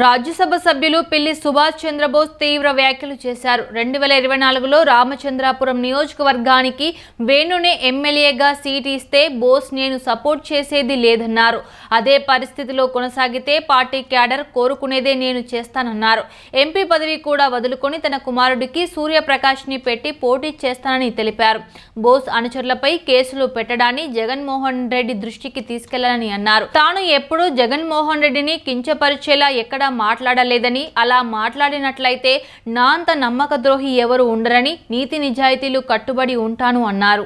రాజ్యసభ సభ్యులు పిల్లి సుభాష్ చంద్రబోస్ తీవ్ర వ్యాఖ్యలు చేశారు రెండు వేల ఇరవై నాలుగులో రామచంద్రాపురం నియోజకవర్గానికి వేణునే ఎమ్మెల్యేగా సీట్ ఇస్తే బోస్ నేను సపోర్ట్ చేసేది లేదన్నారు అదే పరిస్థితిలో కొనసాగితే పార్టీ క్యాడర్ కోరుకునేదే నేను చేస్తానన్నారు ఎంపీ పదవి కూడా వదులుకొని తన కుమారుడికి సూర్యప్రకాష్ ని పెట్టి పోటీ చేస్తానని తెలిపారు బోస్ అనుచరులపై కేసులు పెట్టడాన్ని జగన్మోహన్ రెడ్డి దృష్టికి తీసుకెళ్లాలని అన్నారు తాను ఎప్పుడూ జగన్మోహన్ రెడ్డిని కించపరిచేలా ఎక్కడా మాట్లాడలేదని అలా మాట్లాడినట్లయితే నా అంత నమ్మక ద్రోహి ఎవరు ఉండరని నీతి నిజాయితీలు కట్టుబడి ఉంటాను అన్నారు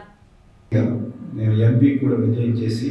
నేను ఎంపీ కూడా విజయం చేసి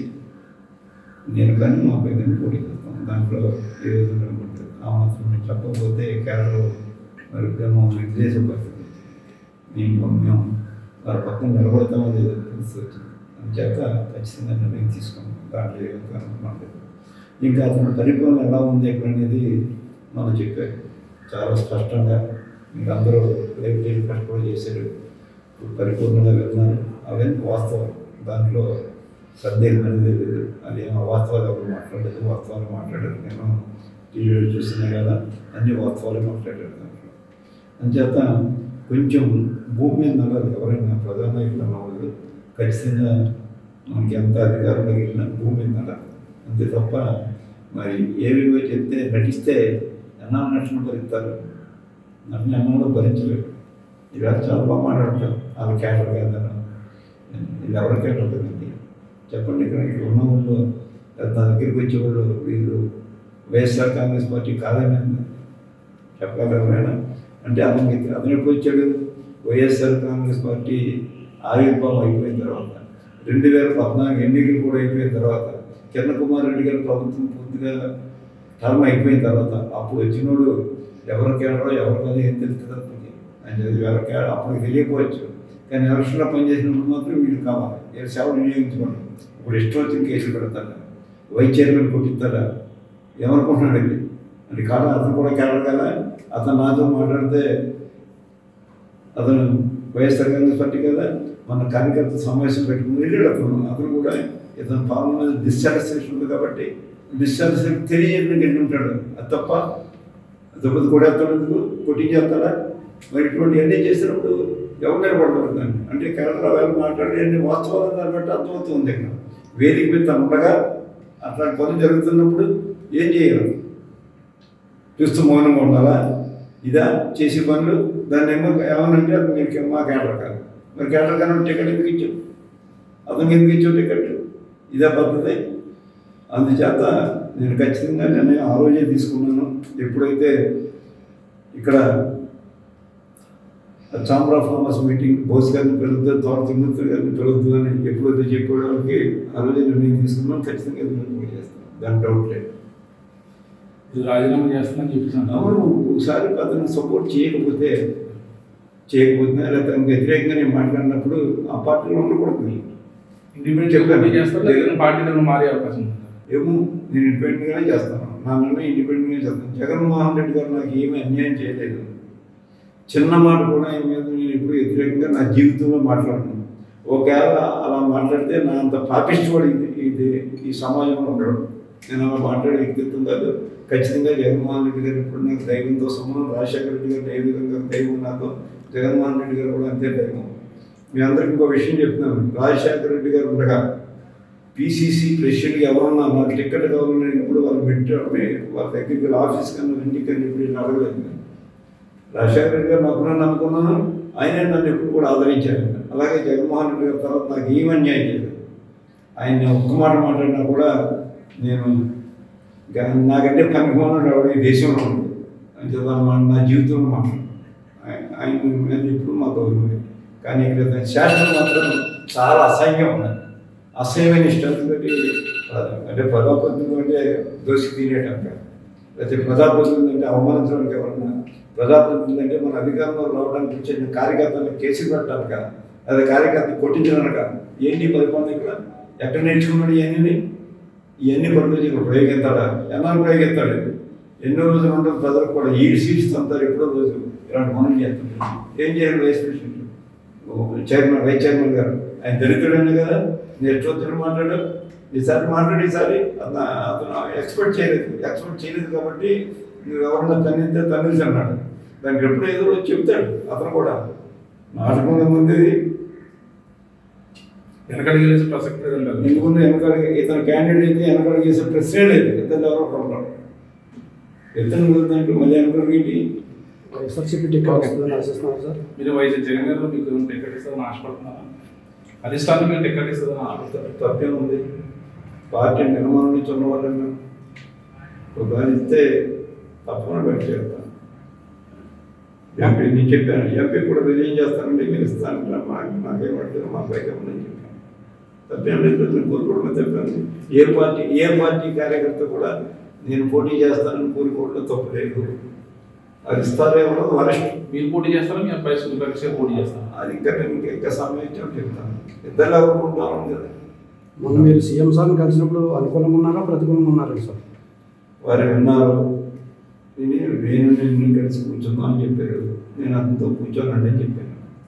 నేను కానీ మా అబ్బాయి పోటీ చేస్తాను దాంట్లో ఏ విధంగా ఉంటుంది ఆ మాత్రం నేను చెప్పకపోతే కేరళ మరి మేము నిర్దేశ పరిస్థితి మేము మేము వారి పక్కన నిలబడతామో లేదో తెలిసి వచ్చింది అందుచేత ఖచ్చితంగా నిర్ణయం తీసుకున్నాం దాంట్లో ఏ విధంగా అనుకున్నాం ఇంకా అతను పరిపాలన ఎలా ఉంది ఎక్కడ అనేది మనం చెప్పారు చాలా స్పష్టంగా మీరు అందరూ లైబ్రరీ కష్టపడి చేశారు ఇప్పుడు పరిపూర్ణంగా వెళ్తున్నారు అవన్నీ వాస్తవం దాంట్లో సందేహం అనేది లేదు అది ఏమో వాస్తవాలు ఎవరు మాట్లాడలేదు వాస్తవాలు మాట్లాడారు నేను టీవీలో చూసినా కదా అన్ని వాస్తవాలు మాట్లాడారు దాంట్లో అంచేత కొంచెం భూమి మీద నగదు ఎవరైనా ప్రధాన ఇట్లా వాళ్ళు ఖచ్చితంగా మనకి ఎంత అధికారం తగిలిన భూమి మీద నగదు అంతే తప్ప మరి ఏవేవో చెప్తే నటిస్తే అన్నా నటన భరిస్తారు నటన అన్నంలో భరించలేరు ఇలా చాలా బాగా మాట్లాడతారు వాళ్ళ క్యాటర్ కాదని ఇది ఎవరి క్యాటర్ కదండి చెప్పండి ఇక్కడ ఇక్కడ ఉన్న వాళ్ళు నా దగ్గరికి వచ్చేవాళ్ళు వీళ్ళు వైఎస్ఆర్ కాంగ్రెస్ పార్టీ కాదని చెప్పగలరు ఎవరైనా అంటే అతనికి అతను ఎప్పుడు వచ్చాడు వైఎస్ఆర్ కాంగ్రెస్ పార్టీ ఆవిర్భావం అయిపోయిన తర్వాత రెండు వేల పద్నాలుగు ఎన్నికలు కూడా అయిపోయిన తర్వాత కిరణ్ కుమార్ రెడ్డి గారి ప్రభుత్వం పూర్తిగా టర్మ్ అయిపోయిన తర్వాత అప్పుడు వచ్చినోడు ఎవరికి వెళ్ళరో ఎవరికి అది ఏం తెలుస్తుంది అతనికి అని చెప్పి ఎవరికి అప్పుడు తెలియకపోవచ్చు కానీ ఎలక్షన్లో పనిచేసినప్పుడు మాత్రం వీళ్ళు కావాలి ఏ సేవలు వినియోగించుకోండి ఇప్పుడు ఇష్టం వచ్చిన కేసులు పెడతారా వైస్ చైర్మన్ కొట్టిస్తారా ఏమనుకుంటున్నాడు ఇది అంటే కాదు అతను కూడా కేరళ కదా అతను నాతో మాట్లాడితే అతను వైఎస్ఆర్ కాంగ్రెస్ పార్టీ కదా మన కార్యకర్త సమావేశం పెట్టుకుని వెళ్ళాడు అతను అతను కూడా ఇతను పాలన మీద డిస్సాటిస్ఫాక్షన్ ఉంది కాబట్టి డిస్సాటిస్ఫాక్షన్ తెలియజేయడానికి వెళ్ళి ఉంటాడు అది తప్ప తప్పది కూడా ఎత్తాడు ఎందుకు కొట్టింగ్ చేస్తాడా మరి ఇటువంటి అన్నీ చేసినప్పుడు ఎవరు నిలబడతారు దాన్ని అంటే కేరళ వేళ మాట్లాడే అన్ని వాస్తవాలు దాన్ని బట్టి అర్థమవుతుంది ఇక్కడ వేదిక మీద తను ఉండగా అట్లాంటి పనులు జరుగుతున్నప్పుడు ఏం చేయాలి చూస్తూ మౌనంగా ఉండాలా ఇదా చేసే పనులు దాన్ని ఏమో ఏమనంటే అది మీరు మా కేటర్ కాదు మరి కేటర్ కానీ టికెట్ ఎందుకు ఇచ్చావు అతనికి ఎందుకు ఇచ్చావు టికెట్ ఇదే పద్ధతి అందుచేత నేను ఖచ్చితంగా నేను ఆ రోజే తీసుకున్నాను ఎప్పుడైతే ఇక్కడ chamber of commerce meeting Bose గారిని పిలుద్దు ద్వారా తిమ్మూర్తి గారిని పిలుద్దు అని ఎప్పుడైతే చెప్పేవాళ్ళకి ఆ రోజే నిర్ణయం తీసుకున్నాను ఖచ్చితంగా ఎదురు చేస్తాను దాని డౌట్ లేదు ఇది రాజీనామా చేస్తానని చెప్పేసాను అవును ఒకసారి అతను సపోర్ట్ చేయకపోతే చేయకపోతే లేదా తనకు వ్యతిరేకంగా నేను మాట్లాడినప్పుడు ఆ పార్టీలో ఉండకూడదు ఇండిపెండెంట్ చెప్పాను. చెప్పి చేస్తారు లేదా పార్టీలో మారే అవకాశం ఉంది ఏమో నేను ఇండిపెండెంట్గానే చేస్తాను నా నిర్ణయం ఇండిపెండెంట్గానే చేస్తాను జగన్మోహన్ రెడ్డి గారు నాకు ఏమీ అన్యాయం చేయలేదు చిన్న మాట కూడా ఆయన మీద నేను ఎప్పుడు వ్యతిరేకంగా నా జీవితంలో మాట్లాడను ఒకవేళ అలా మాట్లాడితే నా అంత పాపిష్టవాడు ఇది ఇది ఈ సమాజంలో ఉండడు నేను అలా మాట్లాడే వ్యక్తిత్వం కాదు ఖచ్చితంగా జగన్మోహన్ రెడ్డి గారు ఇప్పుడు నాకు దైవంతో సమానం రాజశేఖర రెడ్డి గారు ఏ విధంగా దైవం నాకు జగన్మోహన్ రెడ్డి గారు కూడా అంతే దైవం మీ అందరికి ఇంకో విషయం చెప్తున్నాను రాజశేఖర రెడ్డి గారు ఉండగా పీసీసీ ప్రెసిడెంట్ ఎవరన్నా నాకు టికెట్ కావాలని ఎప్పుడు వాళ్ళు పెట్టారు వాళ్ళ దగ్గరికి వెళ్ళి ఆఫీస్ కన్నా ఇంటికి వెళ్ళి ఇప్పుడు నేను అడగలేదు నేను. రాజశేఖర రెడ్డి గారు నాకు నమ్ముకున్నాను ఆయనే నన్ను ఎప్పుడు కూడా ఆదరించారు అలాగే జగన్మోహన్ రెడ్డి గారి తర్వాత నాకు ఏం అన్యాయం చేయలేదు ఆయన ఒక్క మాట మాట్లాడినా కూడా నేను ఇంకా నాకంటే పనికిమాలను ఎవడు ఈ దేశంలో ఉంది అని చెప్పాలి నా జీవితంలో మాట్లాడు ఆయన ఆయన మీద ఎప్పుడు మా గౌరవమే కానీ ఇక్కడ శాస్త్రం మాత్రం చాలా అసహ్యం ఉన్నది అసహ్యమైన ఇష్టం బట్టి అంటే ప్రజాప్రతినిధులు అంటే దోషి తినేటంట లేకపోతే ప్రజాప్రతినిధులు అంటే అవమానించడానికి ఎవరన్నా ప్రజాప్రతినిధులు అంటే మన అధికారంలో రావడానికి వచ్చిన కార్యకర్తలను కేసు పెట్టడానికి కదా అదే కార్యకర్త కొట్టించడానికి కాదు ఏంటి పరిపాలన ఇక్కడ ఎక్కడ నేర్చుకున్నాడు ఇవన్నీ ఇవన్నీ పనులు ఇక్కడ ప్రయోగిస్తాడా ఎన్నాళ్ళు ప్రయోగిస్తాడు ఇది? ఎన్నో రోజులు ఉంటుంది ప్రజలకు కూడా ఈ సీట్స్ అంటారు ఎప్పుడో రోజు ఇలాంటి పనులు చేస్తుంటారు ఏం చేయాలి vice president chairman vice chairman గారు ఆయన దళితుడైనా కదా నేను ఎట్టొద్దు మాట్లాడాడు ఈసారి మాట్లాడి ఈసారి అతను అతను ఎక్స్పెక్ట్ చేయలేదు ఎక్స్పెక్ట్ చేయలేదు కాబట్టి నువ్వు ఎవరన్నా తన్నితే తన్నిసి అన్నాడు దానికి ఎప్పుడు ఏదో వచ్చి చెప్తాడు అతను కూడా నాటకం ముందు వెనకడికి వెళ్ళేసి ప్రసక్తి లేదంటారు ఎందుకంటే వెనకాల ఇతను క్యాండిడేట్ అయితే వెనకాల చేసే ప్రశ్నే లేదు ఇతను ఎవరో ఒకరు ఉంటాడు ఇతను దాంట్లో మళ్ళీ వెనకాల ఏంటి వైఎస్ఆర్సీపీ టికెట్ వస్తుందని ఆశిస్తున్నాను సార్ మీరు వైఎస్ జగన్ గారు మీకు టికెట్ ఇస్తుందని ఆశపడుతున్నారా అధిష్టానం మీరు టికెట్ ఇస్తుందని ఆశపడతారు తప్పే ఉంది పార్టీ నిర్మాణం నుంచి ఉన్న వాళ్ళని మేము ఒకవేళ ఇస్తే తప్పకుండా బయట చేస్తాను ఎంపీ నేను చెప్పాను ఎంపీ కూడా రిజైన్ చేస్తానంటే మీరు ఇస్తాను మాకు మాకేమంటారు మా పైకి ఉందని చెప్పాను తప్పేం లేదు నేను కోరుకోవడం తప్పాను ఏ పార్టీ ఏ పార్టీ కార్యకర్త కూడా నేను పోటీ చేస్తానని కోరుకోవడం తప్పు లేదు అది ఇస్తారేమో వరస్ట్ మీరు పోటీ చేస్తారా మీ అబ్బాయి సుఖపరిచే పోటీ చేస్తారా అది ఇంకా నేను ఇంకా ఇంకా సమయం ఇచ్చాను చెప్తాను ఇద్దరు ఎవరుకుంటాను కదా మొన్న మీరు సీఎం సార్ని కలిసినప్పుడు అనుకూలంగా ఉన్నారా ప్రతికూలంగా ఉన్నారా సార్ వారు విన్నారు విని నేను నిన్ను కలిసి కూర్చుందాం అని చెప్పారు నేను అతనితో కూర్చోనండి అని చెప్పాను